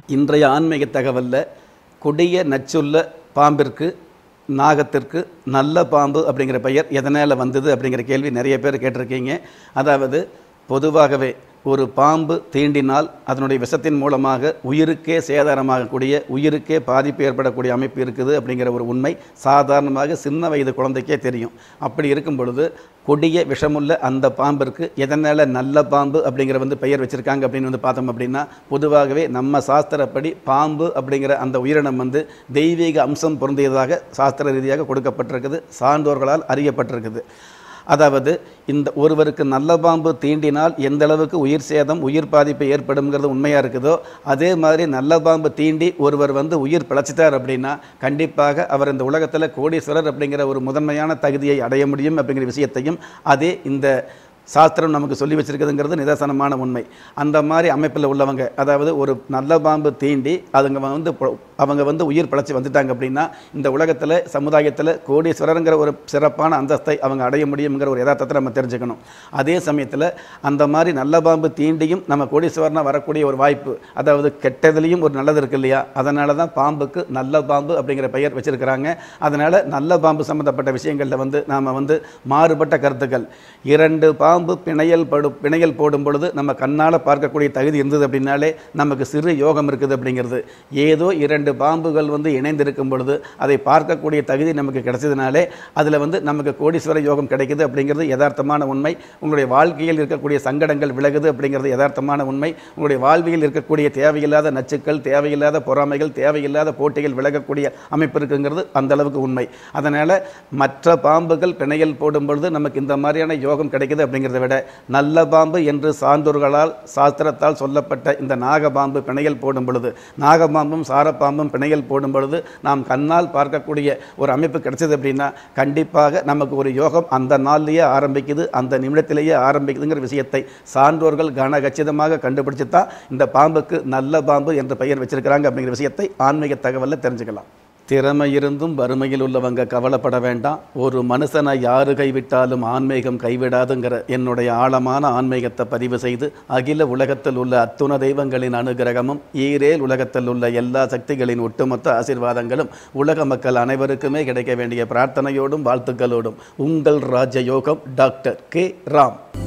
இன்றைய ஆன்மீக தகவலில் கொடிய நச்சுள்ள பாம்பிற்கு நாகத்திற்கு நல்ல பாம்பு அப்படிங்கிற பெயர் எதனால் வந்தது அப்படிங்கிற கேள்வி நிறைய பேர் கேட்டிருக்கீங்க அதாவது பொதுவாகவே ஒரு பாம்பு தீண்டினால் அதனுடைய விஷத்தின் மூலமாக உயிருக்கே சேதாரமாகக்கூடிய உயிருக்கே பாதிப்பு ஏற்படக்கூடிய அமைப்பு இருக்குது அப்படிங்கிற ஒரு உண்மை சாதாரணமாக சின்ன வயது குழந்தைக்கே தெரியும் அப்படி இருக்கும் பொழுது கொடிய விஷமுள்ள அந்த பாம்பிற்கு எதனால் நல்ல பாம்பு அப்படிங்கிற வந்து பெயர் வச்சுருக்காங்க அப்படின்னு வந்து பார்த்தோம் அப்படின்னா பொதுவாகவே நம்ம சாஸ்திரப்படி பாம்பு அப்படிங்கிற அந்த உயிரினம் வந்து தெய்வீக அம்சம் பொருந்தியதாக சாஸ்திர ரீதியாக கொடுக்கப்பட்டிருக்குது சான்றோர்களால் அறியப்பட்டிருக்குது அதாவது இந்த ஒருவருக்கு நல்ல பாம்பு தீண்டினால் எந்த அளவுக்கு உயிர் சேதம் உயிர் பாதிப்பு ஏற்படுங்கிறது உண்மையாக இருக்குதோ அதே மாதிரி நல்ல பாம்பு தீண்டி ஒருவர் வந்து உயிர் பிழைச்சிட்டார் அப்படின்னா கண்டிப்பாக அவர் இந்த உலகத்தில் கோடீஸ்வரர் அப்படிங்கிற ஒரு முதன்மையான தகுதியை அடைய முடியும் அப்படிங்கிற விஷயத்தையும் அதே இந்த சாஸ்திரம் நமக்கு சொல்லி வச்சிருக்குதுங்கிறது நிதர்சனமான உண்மை அந்த மாதிரி அமைப்பில் உள்ளவங்க அதாவது ஒரு நல்ல பாம்பு தீண்டி அதுங்க வந்து பொ- அவங்க வந்து உயிர் பிழைச்சி வந்துட்டாங்க அப்படின்னா இந்த உலகத்தில் சமுதாயத்தில் கோடீஸ்வரருங்கிற ஒரு சிறப்பான அந்தஸ்தை அவங்க அடைய முடியுங்கிற ஒரு யதார்த்தத்தை நம்ம தெரிஞ்சுக்கணும் அதே சமயத்தில் அந்த மாதிரி நல்ல பாம்பு தீண்டியும் நம்ம கோடீஸ்வரனா வரக்கூடிய ஒரு வாய்ப்பு அதாவது கெட்டதுலேயும் ஒரு நல்லது இருக்கு இல்லையா அதனால தான் பாம்புக்கு நல்ல பாம்பு அப்படிங்கிற பெயர் வச்சிருக்கிறாங்க அதனால் நல்ல பாம்பு சம்மந்தப்பட்ட விஷயங்களில் வந்து நாம் வந்து மாறுபட்ட கருத்துக்கள் இரண்டு பாம்பு பிணையல் படு பிணையல் போடும் பொழுது நம்ம கண்ணால் பார்க்கக்கூடிய தகுதி இருந்தது அப்படின்னாலே நமக்கு சிறு யோகம் இருக்குது அப்படிங்கிறது ஏதோ இரண்டு பாம்புகள் வந்து இணைந்திருக்கும் பொழுது அதை பார்க்கக்கூடிய தகுதி நமக்கு கிடைச்சதுனாலே அதில் வந்து நமக்கு கோடீஸ்வர யோகம் கிடைக்குது அப்படிங்கிறது யதார்த்தமான உண்மை உங்களுடைய வாழ்க்கையில் இருக்கக்கூடிய சங்கடங்கள் விலகுது அப்படிங்கிறது யதார்த்தமான உண்மை உங்களுடைய வாழ்வியல் இருக்கக்கூடிய தேவையில்லாத நச்சுக்கள் தேவையில்லாத பொறாமைகள் தேவையில்லாத போட்டிகள் விலகக்கூடிய அமைப்பு இருக்குங்கிறது அந்த அளவுக்கு உண்மை அதனால் மற்ற பாம்புகள் பிணையல் போடும் பொழுது நமக்கு இந்த மாதிரியான யோகம் கிடைக்குது அப்படிங்கிறத விட நல்ல பாம்பு என்று சான்றோர்களால் சாஸ்திரத்தால் சொல்லப்பட்ட இந்த நாகபாம்பு பிணையல் போடும் பொழுது நாகபாம்பும் சாரப்பாம்பும் பிணையல் போடும் பொழுது நாம் கண்ணால் பார்க்கக்கூடிய ஒரு அமைப்பு கிடைச்சது அப்படின்னா கண்டிப்பாக நமக்கு ஒரு யோகம் அந்த நாள்லேயே ஆரம்பிக்குது அந்த நிமிடத்திலேயே ஆரம்பிக்குதுங்கிற விஷயத்தை சான்றோர்கள் கனகச்சிதமாக கண்டுபிடிச்சு தான் இந்த பாம்புக்கு நல்ல பாம்பு என்ற பெயர் வச்சிருக்கிறாங்க அப்படிங்கிற விஷயத்தை ஆன்மீக தகவலில் தெரிஞ்சுக்கலாம் திறமை இருந்தும் வறுமையில் உள்ளவங்க கவலைப்பட வேண்டாம் ஒரு மனுஷனை யாரு கைவிட்டாலும் ஆன்மீகம் கைவிடாதுங்கிற என்னுடைய ஆழமான ஆன்மீகத்தை பதிவு செய்து அகில உலகத்தில் உள்ள அத்துண தெய்வங்களின் அனுகிரகமும் ஈரேல் உலகத்தில் உள்ள எல்லா சக்திகளின் ஒட்டுமொத்த ஆசீர்வாதங்களும் உலக மக்கள் அனைவருக்குமே கிடைக்க வேண்டிய பிரார்த்தனையோடும் வாழ்த்துக்களோடும் உங்கள் ராஜயோகம் டாக்டர் கே ராம்